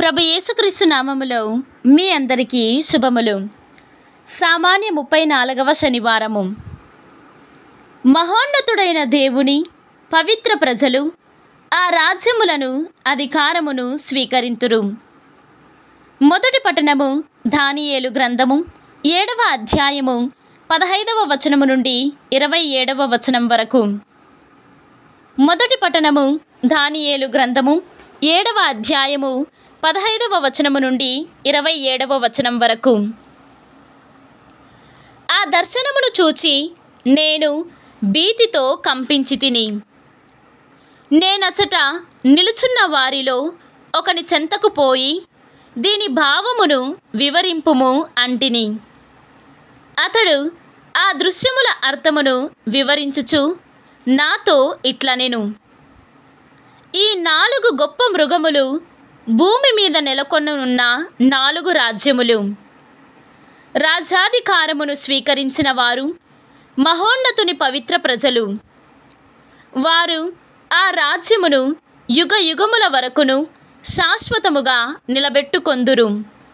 ప్రభు యేసుక్రీస్తు నామములో మీ అందరికీ శుభములు సామాన్య ముప్పై నాలుగవ శనివారము మహోన్నతుడైన దేవుని పవిత్ర ప్రజలు ఆ రాజ్యములను అధికారమును స్వీకరింతురు మొదటి పట్టణము దానియేలు గ్రంథము ఏడవ అధ్యాయము పదహైదవ వచనము నుండి ఇరవై ఏడవ వచనం వరకు మొదటి పట్టణము దానియేలు గ్రంథము ఏడవ అధ్యాయము పదహైదవ వచనము నుండి ఇరవై ఏడవ వచనం వరకు ఆ దర్శనమును చూచి నేను భీతితో కంపించి తిని నేనచట నిలుచున్న వారిలో ఒకని చెంతకు పోయి దీని భావమును వివరింపుము అంటిని అతడు ఆ దృశ్యముల అర్థమును వివరించుచు నాతో ఇట్లనెను ఈ నాలుగు గొప్ప మృగములు భూమి మీద నెలకొనున్న నాలుగు రాజ్యములు రాజాధికారమును స్వీకరించిన వారు మహోన్నతుని పవిత్ర ప్రజలు వారు ఆ రాజ్యమును యుగ యుగముల వరకును శాశ్వతముగా నిలబెట్టుకొందురు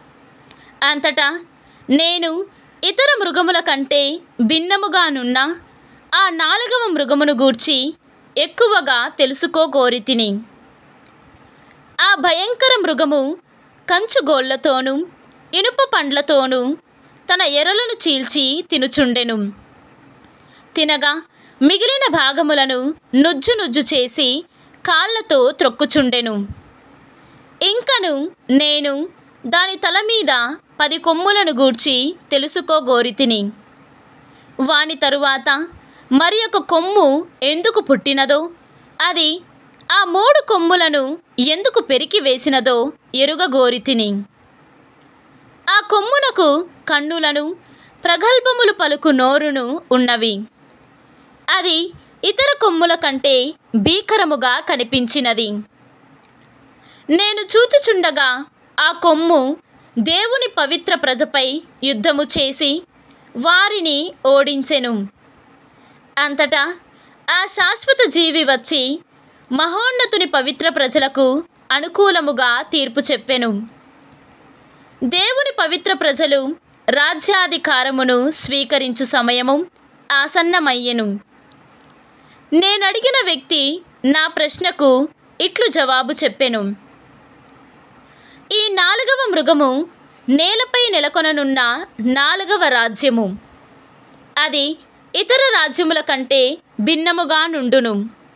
అంతటా నేను ఇతర మృగముల కంటే భిన్నముగానున్న ఆ నాలుగవ మృగమును గూర్చి ఎక్కువగా తెలుసుకోగోరితిని ఆ భయంకర మృగము కంచుగోళ్లతోనూ ఇనుప పండ్లతోనూ తన ఎరలను చీల్చి తినుచుండెను తినగా మిగిలిన భాగములను నుజ్జు నుజ్జు చేసి కాళ్లతో త్రొక్కుచుండెను ఇంకను నేను దాని తల మీద పది కొమ్ములను గూర్చి తెలుసుకోగోరితిని వాని తరువాత మరి ఒక కొమ్ము ఎందుకు పుట్టినదో అది ఆ మూడు కొమ్ములను ఎందుకు పెరికి వేసినదో ఎరుగగోరితిని ఆ కొమ్మునకు కన్నులను ప్రగల్భములు పలుకు నోరును ఉన్నవి అది ఇతర కొమ్ముల కంటే భీకరముగా కనిపించినది నేను చూచుచుండగా ఆ కొమ్ము దేవుని పవిత్ర ప్రజపై యుద్ధము చేసి వారిని ఓడించెను అంతటా ఆ శాశ్వత జీవి వచ్చి మహోన్నతుని పవిత్ర ప్రజలకు అనుకూలముగా తీర్పు చెప్పెను దేవుని పవిత్ర ప్రజలు రాజ్యాధికారమును స్వీకరించు సమయము ఆసన్నమయ్యెను నేనడిగిన వ్యక్తి నా ప్రశ్నకు ఇట్లు జవాబు చెప్పెను ఈ నాలుగవ మృగము నేలపై నెలకొననున్న నాలుగవ రాజ్యము అది ఇతర రాజ్యముల కంటే భిన్నముగా నుండును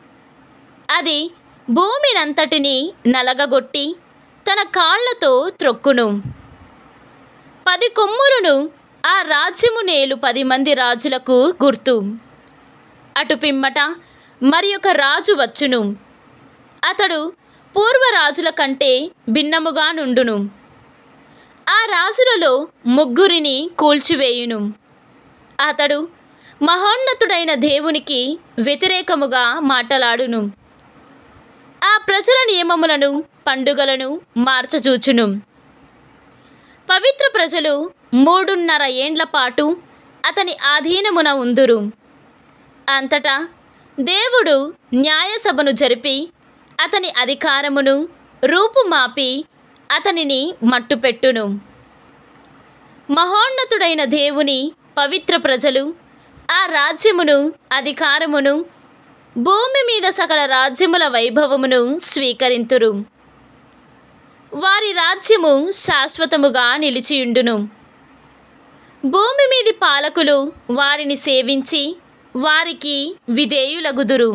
అది భూమినంతటిని నలగగొట్టి తన కాళ్లతో త్రొక్కును పది కొమ్ములను ఆ రాజ్యము నేలు పది మంది రాజులకు గుర్తు అటు పిమ్మట మరి ఒక రాజు వచ్చును అతడు పూర్వరాజుల కంటే భిన్నముగా నుండును ఆ రాజులలో ముగ్గురిని కూల్చివేయును అతడు మహోన్నతుడైన దేవునికి వ్యతిరేకముగా మాటలాడును ఆ ప్రజల నియమములను పండుగలను మార్చచూచును పవిత్ర ప్రజలు మూడున్నర ఏండ్ల పాటు అతని ఆధీనమున ఉందురు అంతటా దేవుడు న్యాయసభను జరిపి అతని అధికారమును రూపుమాపి అతనిని మట్టుపెట్టును మహోన్నతుడైన దేవుని పవిత్ర ప్రజలు ఆ రాజ్యమును అధికారమును భూమి మీద సకల రాజ్యముల వైభవమును స్వీకరింతురు వారి రాజ్యము శాశ్వతముగా నిలిచియుండును భూమి మీది పాలకులు వారిని సేవించి వారికి విధేయులగుదురు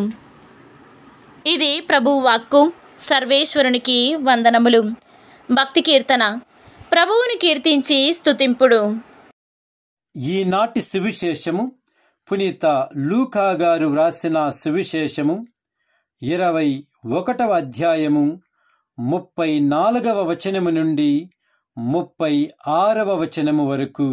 ఇది ప్రభువు వాక్కు సర్వేశ్వరునికి వందనములు భక్తి కీర్తన ప్రభువుని కీర్తించి స్తుతింపుడు ఈనాటి సువిశేషము పునీత లూకా గారు వ్రాసిన సువిశేషము ఇరవై ఒకటవ అధ్యాయము ముప్పై నాలుగవ వచనము నుండి ముప్పై ఆరవ వచనము వరకు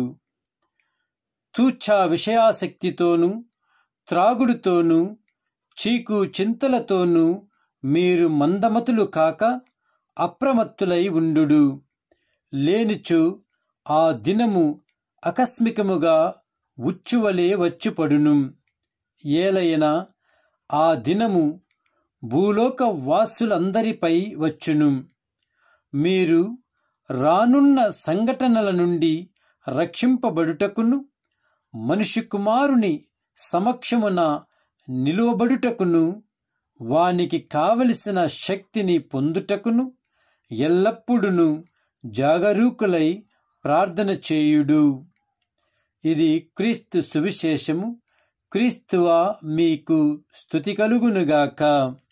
తూచా విషయాసక్తితోనూ త్రాగుడుతోనూ చీకు చింతలతోనూ మీరు మందమతులు కాక అప్రమత్తులై ఉండు లేనిచు ఆ దినము ఆకస్మికముగా ఉచ్చువలే వచ్చుపడును ఏలయన ఆ దినము భూలోక వాసులందరిపై వచ్చును మీరు రానున్న సంఘటనల నుండి రక్షింపబడుటకును మనిషి కుమారుని సమక్షమున నిలువబడుటకును వానికి కావలసిన శక్తిని పొందుటకును ఎల్లప్పుడూ జాగరూకులై ప్రార్థన చేయుడు ఇది క్రీస్తు సువిశేషము క్రీస్తువా మీకు స్థుతి కలుగునుగాక